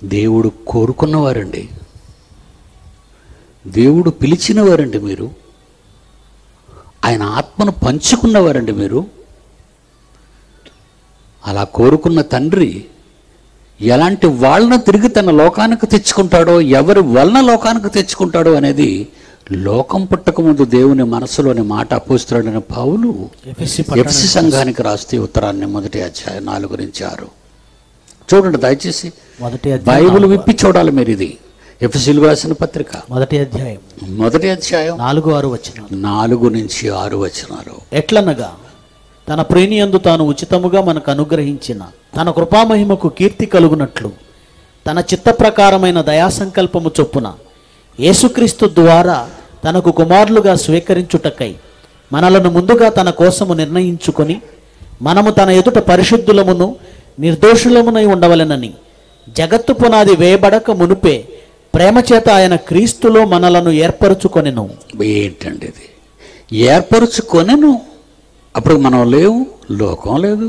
దేవుడు కోరుకున్నవారండి దేవుడు పిలిచినవారండి మీరు ఆయన ఆత్మను పంచుకున్నవారండి మీరు అలా కోరుకున్న తండ్రి ఎలాంటి వాళ్ళను తిరిగి తన లోకానికి తెచ్చుకుంటాడో ఎవరి వలన లోకానికి తెచ్చుకుంటాడో అనేది లోకం పుట్టక ముందు దేవుని మనసులోని మాట అపోస్తున్నాడని పావులు ఎఫెసి ఎఫ్సి సంఘానికి రాస్తే ఉత్తరాన్ని మొదటి అధ్యాయం నాలుగు నుంచి ఆరు చూడండి దయచేసి మొదటి అధ్యాయం బైబిల్ విప్పి చూడాలి మీరు ఇది ఎఫ్సిలు రాసిన పత్రిక మొదటి అధ్యాయం మొదటి అధ్యాయం నాలుగు ఆరు వచ్చిన నాలుగు నుంచి ఆరు వచనాలు ఎట్లనగా తన ప్రేణియందు తాను ఉచితముగా మనకు అనుగ్రహించిన తన కృపామహిమకు కీర్తి కలుగునట్లు తన చిత్త ప్రకారమైన దయాసంకల్పము చొప్పున యేసుక్రీస్తు ద్వారా తనకు కుమారులుగా స్వీకరించుటకై మనలను ముందుగా తన కోసము నిర్ణయించుకొని మనము తన ఎదుట పరిశుద్ధులమును నిర్దోషులమునై ఉండవలెనని జగత్తు పునాది వేయబడక మునుపే ప్రేమ చేత ఆయన క్రీస్తులో మనలను ఏర్పరచుకొనెను ఏంటండి ఇది ఏర్పరుచుకొనెను అప్పుడు మనం లేవు లోకం లేదు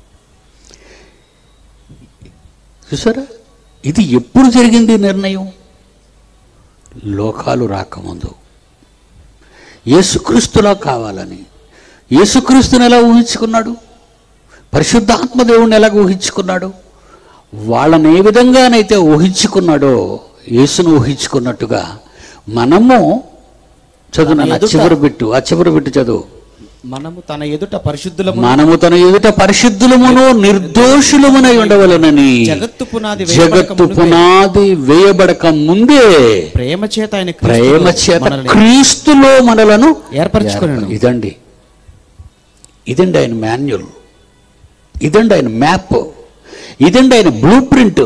చూసారా ఇది ఎప్పుడు జరిగింది ఈ నిర్ణయం లోకాలు రాకముందు యేసుక్రీస్తులా కావాలని యేసుక్రీస్తుని ఎలా ఊహించుకున్నాడు పరిశుద్ధాత్మ దేవుణ్ణి ఎలా ఊహించుకున్నాడు వాళ్ళని ఏ విధంగానైతే ఊహించుకున్నాడో యేసును ఊహించుకున్నట్టుగా మనము చదువు నాన్న, ఎదుట- చివరి బిట్టు ఆ చివరి బిట్టు చదువు మనము తన ఎదుట పరిశుద్ధులము మనము తన ఎదుట పరిశుద్ధులమును నిర్దోషులమునై ఉండవలనని జగత్తు పునాది వేయబడక జగత్తు మునుపే పునాది వేయబడక ముందే ప్రేమ చేత ఆయన ప్రేమ క్రీస్తులో చేత మనల్ని క్రీస్తులో మనలను ఏర్పరచుకొనెను. ఇదండి ఇదండి ఆయన మాన్యుల్ ఇదండి ఆయన మ్యాప్ ఇదండి ఆయన బ్లూ ప్రింట్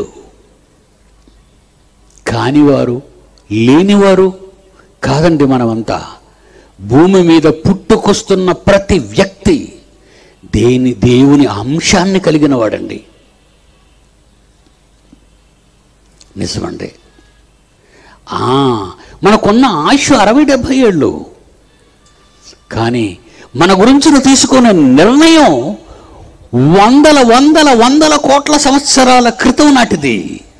కానివారు లేనివారు కాదండి మనమంతా భూమి మీద పుట్టుకొస్తున్న ప్రతి వ్యక్తి దేని దేవుని అంశాన్ని కలిగిన వాడండి నిజమండి ఆ, మనకున్న ఆయుష్ అరవై డెబ్భై ఏళ్ళు కానీ మన గురించి నువ్వు తీసుకునే నిర్ణయం వందల వందల వందల కోట్ల సంవత్సరాల క్రితం నాటిది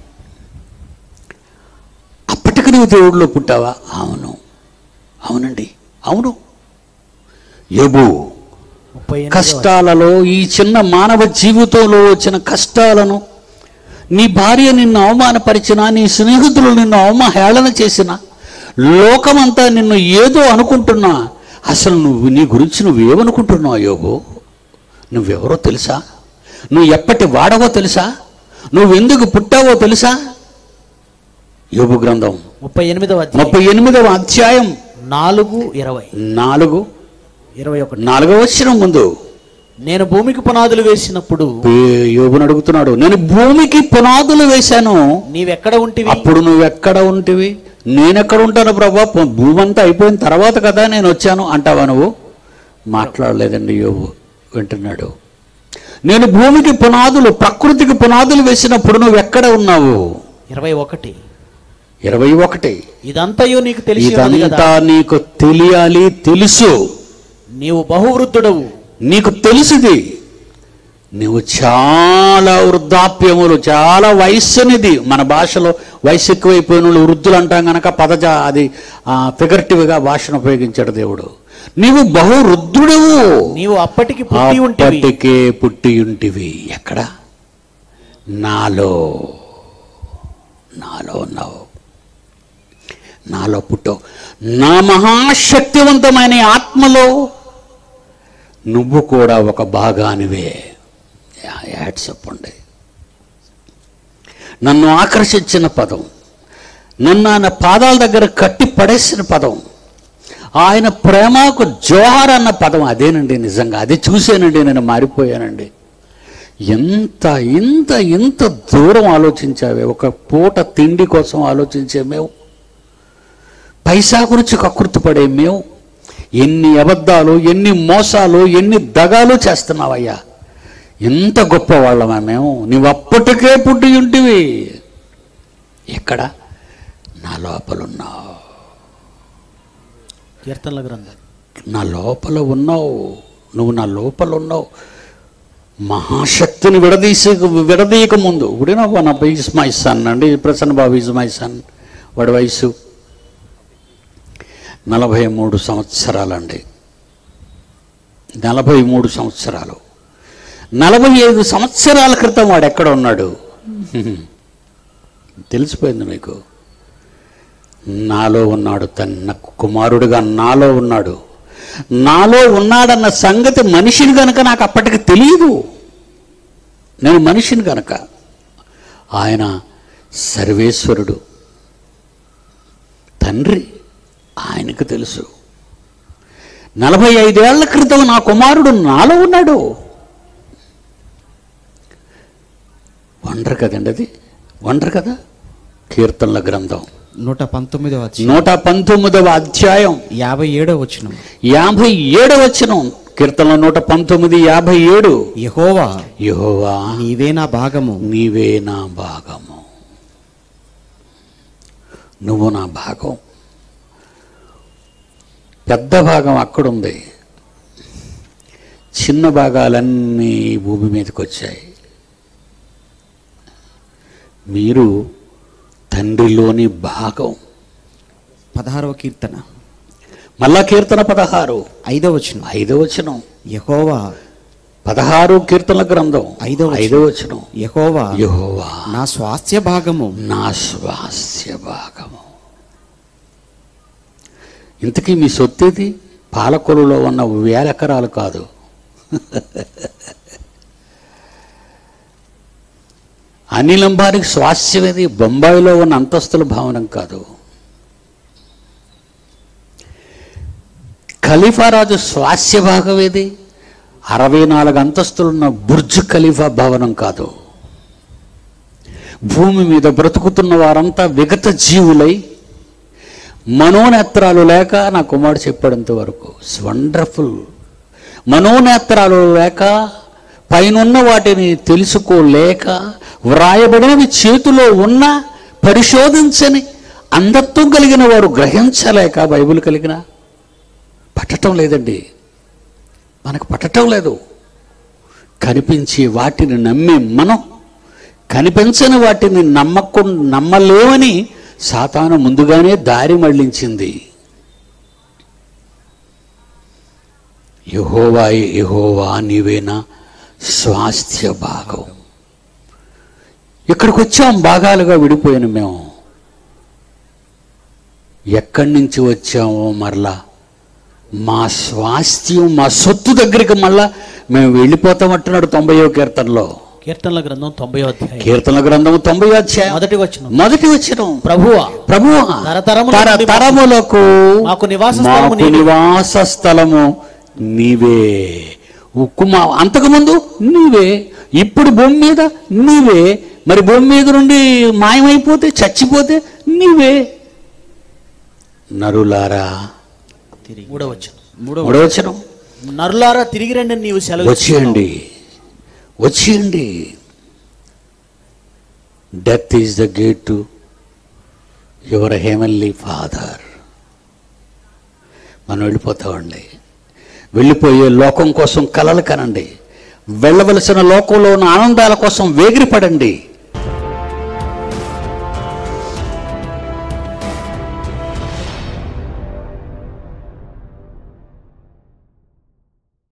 అప్పటికి నువ్వు దేవుడిలో పుట్టావా అవును అవునండి అవును యోబు ముప్పై ఎనిమిదవ కష్టాలలో ఈ చిన్న మానవ జీవితంలో వచ్చిన కష్టాలను నీ భార్య నిన్ను అవమానపరిచిన నీ స్నేహితులు నిన్ను అవమాహేళన చేసిన లోకమంతా నిన్ను ఏదో అనుకుంటున్నా అసలు నువ్వు నీ గురించి నువ్వేమనుకుంటున్నావు యోగు నువ్వెవరో తెలుసా నువ్వు ఎప్పటి వాడవో తెలుసా నువ్వెందుకు పుట్టావో తెలుసా యోగు గ్రంథం ముప్పై ఎనిమిదవ అధ్యాయం ముప్పై ఎనిమిదవ అధ్యాయం నాలుగు ఇరవై నాలుగు ఇరవై ఒకటి నాలుగవ వచ్చిన ముందు నేను భూమికి పునాదులు వేసినప్పుడు ఏ- యోబుని అడుగుతున్నాడు నేను భూమికి పునాదులు వేశాను నీవెక్కడ ఉంటివి అప్పుడు నువ్వెక్కడ ఉంటివి నేనెక్కడ ఉంటాను ప్రభా పు- భూమి అంతా అయిపోయిన తర్వాత కదా నేను వచ్చాను అంటావా నువ్వు మాట్లాడలేదండి యోబు వింటున్నాడు నేను భూమికి పునాదులు ప్రకృతికి పునాదులు వేసినప్పుడు నువ్వు ఎక్కడ ఉన్నావు ఇరవై ఒకటి ఇరవై ఒకటి ఇదంతయు నీకు తెలిసి ఉన్నది కదా ఇదంతా నీకు తెలియాలి తెలుసు నీవు బహువృద్ధుడవు నీకు తెలుసుది నువ్వు చాలా వృద్ధాప్యములు చాలా వయస్సునిది మన భాషలో వయసు ఎక్కువైపోయిన వాళ్ళు వృద్ధులు అంటాం గనక పదజా అది ఫిగర్టివ్గా భాషను ఉపయోగించాడు దేవుడు నీవు బహు వృద్ధుడవు నీవు అప్పటికి పుట్టి ఉంటివి అప్పటికే పుట్టి ఉంటివి ఎక్కడ నాలో నాలో ఉన్నావు నాలో పుట్టావు నా మహాశక్తివంతమైన ఈ ఆత్మలో నువ్వు కూడా ఒక భాగానివే యాడ్ చెప్పండి నన్ను ఆకర్షించిన పదం నన్ను ఆయన పాదాల దగ్గర కట్టి పడేసిన పదం ఆయన ప్రేమకు జోహార్ అన్న పదం అదేనండి నిజంగా అది చూశానండి నేను మారిపోయానండి ఎంత ఇంత ఇంత దూరం ఆలోచించావే ఒక పూట తిండి కోసం ఆలోచించే మేము పైసా గురించి కకృతి పడే మేము ఎన్ని అబద్ధాలు ఎన్ని మోసాలు ఎన్ని దగాలు చేస్తున్నావయ్యా ఎంత గొప్పవాళ్ళమా మేము నీవు అప్పటికే పుట్టి ఉంటివి ఎక్కడ నా లోపలున్నావు కీర్తనల గ్రంథం నా లోపల ఉన్నావు నువ్వు నా లోపల ఉన్నావు మహాశక్తిని విడదీసి విడదీయక ముందు ఇప్పుడు one of is my son అండి Prasanna Babu is my son వాడి వయసు నలభై మూడు సంవత్సరాలండి నలభై మూడు సంవత్సరాలు నలభై ఐదు సంవత్సరాల క్రితం వాడు ఎక్కడ ఉన్నాడు తెలిసిపోయింది మీకు నాలో ఉన్నాడు తన కుమారుడుగా నాలో ఉన్నాడు నాలో ఉన్నాడన్న సంగతి మనిషిని గనక నాకు అప్పటికి తెలియదు నేను మనిషిని గనక ఆయన సర్వేశ్వరుడు తండ్రి ఆయనకు తెలుసు నలభై ఐదేళ్ల క్రితం నా కుమారుడు నాలో ఉన్నాడు వండర్ కదండి అది వండర్ కదా కీర్తనల గ్రంథం నూట పంతొమ్మిదవ అధ్యాయం నూట పంతొమ్మిదవ అధ్యాయం యాభై ఏడవ వచనం యాభై ఏడవ వచనం కీర్తన నూట పంతొమ్మిది యాభై ఏడు యహోవా యెహోవా నీవే నా భాగము నీవే నా భాగము నువ్వు నా భాగం పెద్ద భాగం అక్కడుంది చిన్న భాగాలన్నీ ఈ భూమి మీదకి వచ్చాయి మీరు తండ్రిలోని భాగం పదహారవ కీర్తన మళ్ళా కీర్తన పదహారు ఐదవ వచనం ఐదవ వచనం యహోవా పదహారు కీర్తనల గ్రంథం ఐదవ వచనం. ఐదవ వచనం యహోవా యెహోవా నా స్వాస్థ్య భాగము నా స్వాస్య భాగము ఇంతకీ మీ సొత్తేది పాలకొలులో ఉన్న వేల ఎకరాలు కాదు అనిలంబారికి స్వాస్యమేది బొంబాయిలో ఉన్న అంతస్తుల భవనం కాదు ఖలీఫారాజు స్వాస్య భాగం ఏది అరవై నాలుగు అంతస్తులున్న బుర్జ్ ఖలీఫా భవనం కాదు భూమి మీద బ్రతుకుతున్న వారంతా విగత జీవులై మనోనేత్రాలు లేక నా కుమారుడు చెప్పాడంత వరకు వండర్ఫుల్ మనోనేత్రాలు లేక పైనున్న వాటిని తెలుసుకోలేక వ్రాయబడినవి చేతిలో ఉన్న పరిశోధించని అంధత్వం కలిగిన వారు గ్రహించలేక బైబిల్ కలిగిన పట్టటం లేదండి మనకు పట్టటం లేదు కనిపించే వాటిని నమ్మే మనం కనిపించని వాటిని నమ్మకు నమ్మలేమని సాతాను ముందుగానే దారి మళ్ళించింది యహోవా యహోవా నీవేనా స్వాస్థ్య భాగం ఇక్కడికి వచ్చాం భాగాలుగా విడిపోయాను మేము ఎక్కడి నుంచి వచ్చామో మరలా మా స్వాస్థ్యం మా సొత్తు దగ్గరికి మళ్ళా మేము వెళ్ళిపోతామంటున్నాడు తొంభయో కీర్తనలో కీర్తనల గ్రంథం తొంభై అధ్యాయం కీర్తన గ్రంథం తొంభై అధ్యాయం మొదటి వచనం మొదటి వచ్చిన ప్రభువా ప్రభు తరతరముల నుండి తరములకు మాకు నివాస స్థలము మాకు నీవే. నివాస స్థలము నీవే ఉక్కు మా అంతకుముందు నీవే ఇప్పుడు భూమి మీద నీవే మరి భూమి మీద నుండి మాయమైపోతే చచ్చిపోతే నీవే నరులారా మూడవ వచనం మూడవ మూడవచనం నరులారా తిరిగి రండి అని నీవు సెలవు వచ్చేయండి వచ్చేయండి death is the gate to your heavenly father మనం వెళ్ళిపోతామండి వెళ్ళిపోయే లోకం కోసం కలలు కనండి వెళ్ళవలసిన లోకంలో ఉన్న ఆనందాల కోసం వేగిరిపడండి